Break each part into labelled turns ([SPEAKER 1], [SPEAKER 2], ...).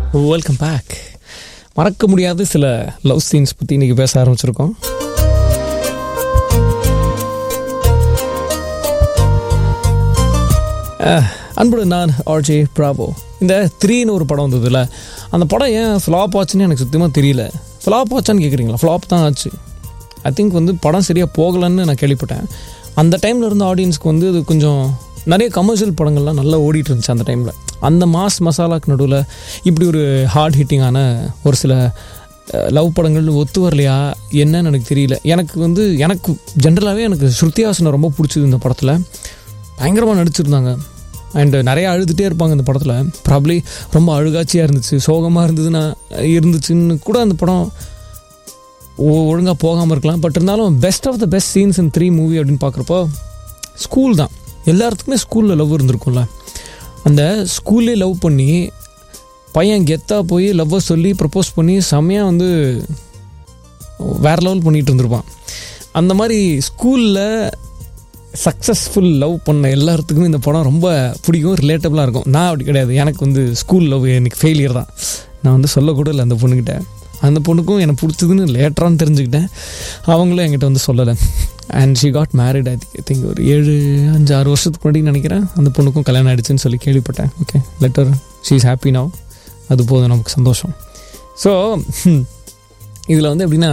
[SPEAKER 1] welcome back மறக்க முடியாத சில லவ் சீன்ஸ் பற்றி இன்றைக்கி பேச ஆரம்பிச்சிருக்கோம் அஹ், அன்புடன் நான் ஆர்ஜே பிராபோ இந்த த்ரீன்னு ஒரு படம் வந்ததுல அந்த படம் ஏன் ஃப்ளாப் ஆச்சுன்னு எனக்கு சுத்தமாக தெரியல ஃப்ளாப் ஆச்சான்னு கேட்குறீங்களா ஃப்ளாப் தான் ஆச்சு ஐ திங்க் வந்து படம் சரியாக போகலன்னு நான் கேள்விப்பட்டேன் அந்த டைமில் இருந்த ஆடியன்ஸ்க்கு வந்து இது கொஞ்சம் நிறைய கமர்ஷியல் படங்கள்லாம் நல்லா ஓடிட்டு இருந்துச்சு அந்த டைமில் அந்த மாஸ் மசாலாக்கு நடுவில் இப்படி ஒரு ஹார்ட் ஹிட்டிங்கான ஒரு சில லவ் படங்கள் ஒத்து வரலையா என்னன்னு எனக்கு தெரியல எனக்கு வந்து எனக்கு ஜென்ரலாகவே எனக்கு ஸ்ருத்திஹாசனை ரொம்ப பிடிச்சது இந்த படத்தில் பயங்கரமாக நடிச்சிருந்தாங்க அண்டு நிறைய அழுதுகிட்டே இருப்பாங்க இந்த படத்தில் ப்ராப்ளி ரொம்ப அழுகாட்சியாக இருந்துச்சு சோகமாக இருந்ததுன்னா இருந்துச்சுன்னு கூட அந்த படம் ஒழுங்காக போகாமல் இருக்கலாம் பட் இருந்தாலும் best of the best scenes in three movie அப்படின்னு பார்க்குறப்போ ஸ்கூல் தான் எல்லாத்துக்குமே ஸ்கூலில் லவ் இருந்திருக்கும்ல அந்த ஸ்கூல்லே லவ் பண்ணி பையன் கெத்தாக போய் லவ்வை சொல்லி ப்ரப்போஸ் பண்ணி செம்மையாக வந்து வேறு லெவல் பண்ணிகிட்டு இருந்திருப்பான் அந்த மாதிரி ஸ்கூலில் சக்ஸஸ்ஃபுல் லவ் பண்ண எல்லாத்துக்குமே இந்த படம் ரொம்ப பிடிக்கும் ரிலேட்டபுளாக இருக்கும் நான் அப்படி கிடையாது எனக்கு வந்து ஸ்கூல் லவ் எனக்கு ஃபெயிலியர் தான் நான் வந்து சொல்லக்கூட இல்லை அந்த பொண்ணுக்கிட்ட அந்த பொண்ணுக்கும் எனக்கு பிடிச்சதுன்னு லேட்டரான்னு தெரிஞ்சுக்கிட்டேன் அவங்களும் என்கிட்ட வந்து சொல்லலை and she got married I think ஒரு ஏழு அஞ்சு ஆறு வருஷத்துக்கு முன்னாடி நினைக்கிறேன் அந்த பொண்ணுக்கும் கல்யாணம் ஆயிடுச்சுன்னு சொல்லி கேள்விப்பட்டேன் okay later she is happy now அது போதும் நமக்கு சந்தோஷம் ஸோ இதில் வந்து எப்படின்னா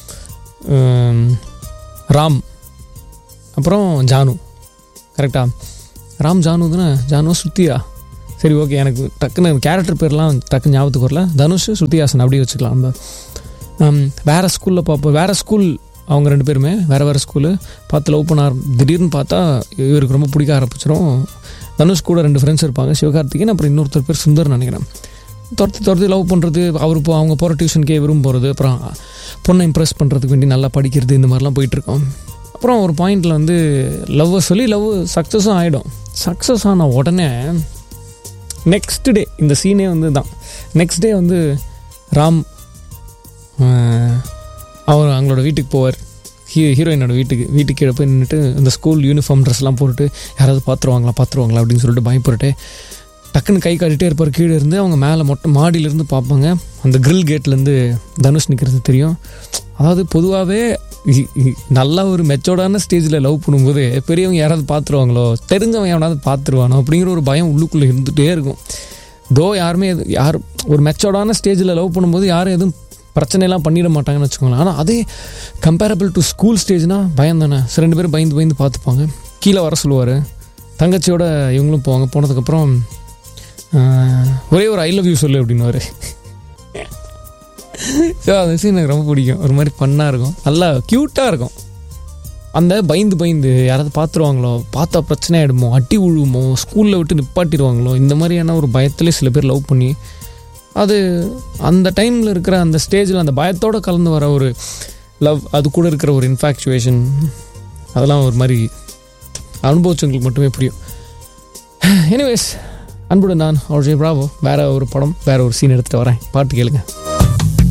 [SPEAKER 1] ஹம், ராம் அப்புறம் ஜானு கரெக்டா ராம் ஜானு தானே ஜானு சுத்தியா சரி ஓகே எனக்கு டக்குன்னு கேரக்டர் பேர்லாம் டக்குன்னு ஞாபகத்துக்கு வரல தனுஷ் ஸ்ருதிஹாசன் அப்படியே வச்சுக்கலாம் நம்ம ஹம், வேற ஸ்கூலில் பார்ப்போம் வேற ஸ்கூல் அவங்க ரெண்டு பேருமே வேற வேற ஸ்கூலு பார்த்து லவ் பண்ண ஆரம் திடீர்னு பார்த்தா இவருக்கு ரொம்ப பிடிக்க ஆரம்பிச்சிடும் தனுஷ் கூட ரெண்டு ஃப்ரெண்ட்ஸ் இருப்பாங்க சிவகார்த்திகேயன் அப்புறம் இன்னொருத்தர் பேர் சுந்தர் நினைக்கிறேன் துரத்தி துரத்தி லவ் பண்ணுறது அவர் இப்போ அவங்க போகிற டியூஷனுக்கே விரும்ப போகிறது அப்புறம் பொண்ணை இம்ப்ரெஸ் பண்ணுறதுக்கு வேண்டி நல்லா படிக்கிறது இந்த மாதிரிலாம் போயிட்டுருக்கோம் அப்புறம் ஒரு பாயிண்டில் வந்து லவ்வை சொல்லி லவ் சக்ஸஸும் ஆகிடும் சக்ஸஸ் ஆன உடனே நெக்ஸ்ட் டே இந்த சீனே வந்து தான் நெக்ஸ்ட் டே வந்து ராம் ஆஹ், அவர் அவங்களோட வீட்டுக்கு போவார் ஹீ ஹீரோயினோட வீட்டுக்கு வீட்டுக்கு கீழே போய் நின்றுட்டு இந்த ஸ்கூல் யூனிஃபார்ம் ட்ரெஸ்லாம் போட்டுட்டு யாராவது பார்த்துருவாங்களா பார்த்துருவாங்களா அப்படின்னு சொல்லிட்டு பயப்பட்டுட்டு டக்குன்னு கை காட்டிகிட்டே இருப்பார் கீழே iருந்து அவங்க மேலே மொட்டை மாடியிலேருந்து பார்ப்பாங்க அந்த கிரில் கேட்லேருந்து தனுஷ் நிற்கிறது தெரியும் அதாவது பொதுவாகவே நல்லா ஒரு மெச்சோர்டான ஸ்டேஜில் லவ் பண்ணும்போது பெரியவங்க யாராவது பார்த்துருவாங்களோ தெரிஞ்சவன் எவனாவது பார்த்துருவானோ அப்படிங்கிற ஒரு பயம் உள்ளுக்குள்ளே இருந்துகிட்டே இருக்கும் தோ யாருமே எது- யார் ஒரு மெச்சோர்டான ஸ்டேஜில் லவ் பண்ணும்போது யாரும் எதுவும் பிரச்சனையெல்லாம் பண்ணிட மாட்டாங்கன்னு வச்சுக்கோங்களேன் ஆனால் அதே கம்பேரபிள் டு ஸ்கூல் ஸ்டேஜ்னா பயம் தானே சரி, ரெண்டு பேரும் பயந்து பயந்து பார்த்துப்பாங்க கீழே வர சொல்லுவார் தங்கச்சியோட இவங்களும் போவாங்க போனதுக்கப்புறம் ஆஹ், ஒரே ஒரு ஐ லவ் யூ சொல்லு அப்படின்னுவாரு ஸோ அந்த சீன் எனக்கு ரொம்ப பிடிக்கும் ஒரு மாதிரி ஃபன்னாக இருக்கும் நல்லா க்யூட்டாக இருக்கும் அந்த பயந்து பயந்து யாராவது பார்த்துருவாங்களோ பார்த்தா பிரச்சனை ஆகிடுமோ அட்டி விழுமோ ஸ்கூலில் விட்டு நிப்பாட்டிடுவாங்களோ இந்த மாதிரியான ஒரு பயத்திலே சில பேர் லவ் பண்ணி அது அந்த டைமில் இருக்கிற அந்த ஸ்டேஜில் அந்த பயத்தோடு கலந்து வர ஒரு லவ் அது கூட இருக்கிற ஒரு இன்ஃபாக்சுவேஷன் அதெல்லாம் ஒரு மாதிரி அனுபவிச்சவங்களுக்கு மட்டுமே புரியும் எனிவேஸ் அன்புடன் நான் ஆர்ஜே பிராவோ வேற ஒரு படம் வேற ஒரு சீன் எடுத்துகிட்டு வரேன் பாட்டு கேளுங்க